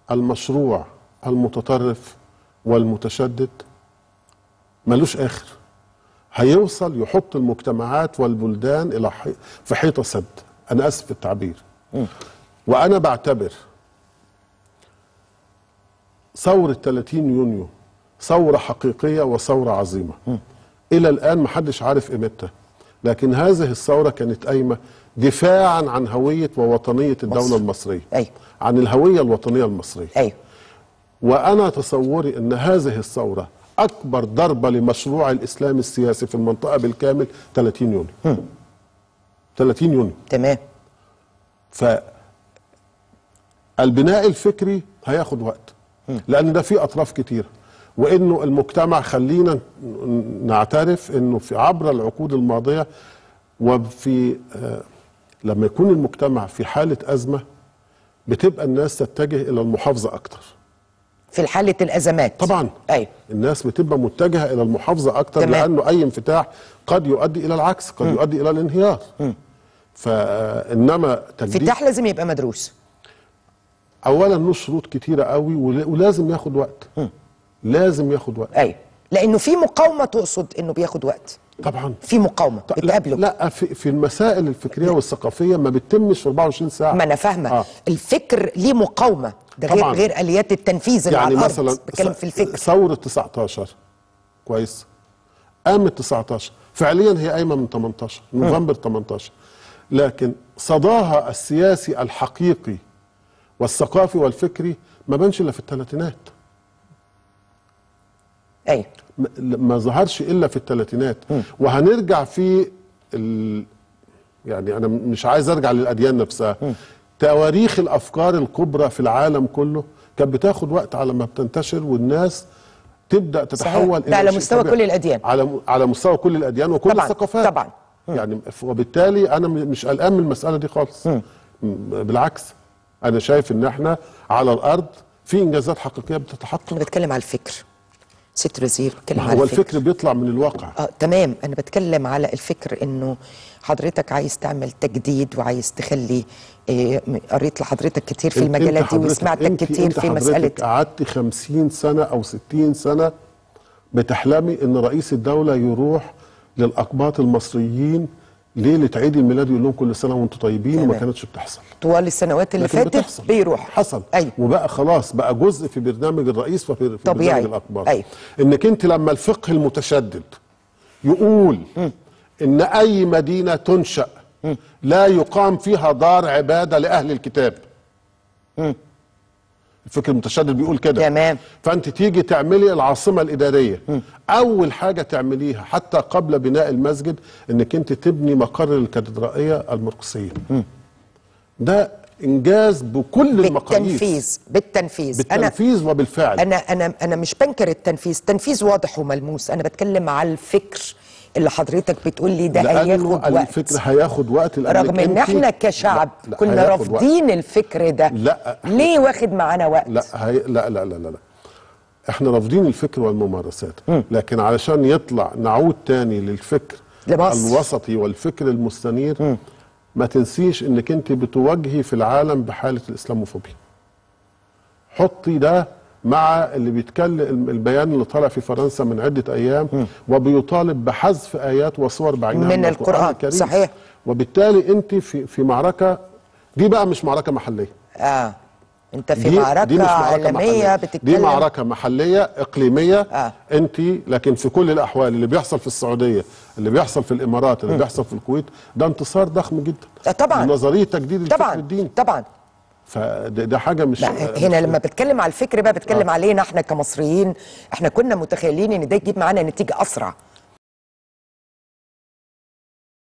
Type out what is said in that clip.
المشروع المتطرف والمتشدد ملوش اخر هيوصل يحط المجتمعات والبلدان الى حي... في حيطه سد انا اسف في التعبير وانا بعتبر ثوره 30 يونيو ثوره حقيقيه وثوره عظيمه الى الان محدش عارف قيمتها لكن هذه الثوره كانت قايمه دفاعا عن هويه ووطنيه الدوله مصر. المصريه أيوة. عن الهويه الوطنيه المصريه ايوه وانا تصوري ان هذه الثوره اكبر ضربه لمشروع الاسلام السياسي في المنطقه بالكامل 30 يونيو 30 يونيو تمام فالبناء الفكري هياخد وقت لان ده فيه اطراف كتيره وانه المجتمع خلينا نعترف انه في عبر العقود الماضيه وفي آه، لما يكون المجتمع في حاله ازمه بتبقى الناس تتجه الى المحافظه اكتر في حاله الازمات طبعا ايوه الناس بتبقى متجهه الى المحافظه اكتر تمام. لانه اي انفتاح قد يؤدي الى العكس قد يؤدي الى الانهيار فانما تجديد انفتاح لازم يبقى مدروس اولا له شروط كتيره قوي ول- ولازم ياخد وقت لازم ياخد وقت ايوه لانه في مقاومه تقصد انه بياخد وقت طبعا في مقاومه لا, بتقابله لا في, في المسائل الفكريه والثقافيه ما بتتمش في 24 ساعه ما انا فاهمه آه. الفكر ليه مقاومه ده غير طبعاً. غير اليات التنفيذ اللي يعني على الارض مثلا بتكلم ث- في الفكر ثوره 19 كويس قامت 19 فعليا هي قايمه من 18 نوفمبر 18 لكن صداها السياسي الحقيقي والثقافي والفكري ما بانش الا في الثلاثينات ايوه ما- ما ظهرش الا في الثلاثينات وهنرجع في ال... يعني انا مش عايز ارجع للاديان نفسها تواريخ الافكار الكبرى في العالم كله كانت بتاخد وقت على ما بتنتشر والناس تبدا تتحول ده على شيء مستوى طبيعي. كل الأديان. على م- على مستوى كل الاديان وكل طبعاً، الثقافات طبعاً. يعني ف- وبالتالي انا م- مش قلقان من المساله دي خالص م- بالعكس انا شايف ان احنا على الارض في انجازات حقيقيه بتتحقق انا بتكلم على الفكر ست وزير بتكلم ما على هو الفكر الفكر بيطلع من الواقع اه تمام انا بتكلم على الفكر انه حضرتك عايز تعمل تجديد وعايز تخلي إيه م- قريت لحضرتك كتير في أنت- المجالات أنت دي حضرتك- وسمعتك أنت- كتير أنت في حضرتك مساله قعدت 50 سنه او 60 سنه بتحلمي ان رئيس الدوله يروح للاقباط المصريين ليله عيد الميلاد يقول لهم كل سنه وانتم طيبين وما تمام. كانتش بتحصل طوال السنوات اللي لكن فاتت بتحصل. بيروح حصل ايوه وبقى خلاص بقى جزء في برنامج الرئيس وفي في طبيعي. برنامج الاقباط أيوة. انك انت لما الفقه المتشدد يقول ان اي مدينه تنشا لا يقام فيها دار عباده لاهل الكتاب الفكر المتشدد بيقول كده تمام. فانت تيجي تعملي العاصمه الاداريه اول حاجه تعمليها حتى قبل بناء المسجد انك انت تبني مقر الكاتدرائيه المرقسيه ده انجاز بكل المقاييس بالتنفيذ بالتنفيذ انا بالتنفيذ وبالفعل انا انا انا مش بنكر التنفيذ تنفيذ واضح وملموس انا بتكلم على الفكر اللي حضرتك بتقول لي ده لانه هياخد وقت الفكر هياخد وقت لأنك رغم ان أنت- احنا كشعب لا، لا، كنا هياخد وقت. رافضين الفكر ده لا، إحنا- ليه واخد معانا وقت لا هي لا لا لا لا, لا. احنا رافضين الفكر والممارسات لكن علشان يطلع نعود تاني للفكر لمصر. الوسطي والفكر المستنير ما تنسيش انك انت بتواجهي في العالم بحاله الاسلاموفوبيا حطي ده مع اللي بيتكلم البيان اللي طالع في فرنسا من عده ايام وبيطالب بحذف ايات وصور بعينها من القرآن، صحيح. وبالتالي انت في في معركه دي بقى مش معركه محليه اه انت في دي معركه دي مش معركة عالميه محلية. بتتكلم دي معركة محلية إقليمية آه. أنت لكن في كل الأحوال اللي بيحصل في السعودية اللي بيحصل في الإمارات اللي بيحصل في الكويت ده انتصار ضخم جدا آه، طبعاً. نظرية تجديد الفكر طبعا الديني طبعا فده ده حاجة مش لا هنا لما بتكلم على الفكر بقى بتكلم علينا احنا كمصريين احنا كنا متخيلين ان ده يجيب معانا نتيجه اسرع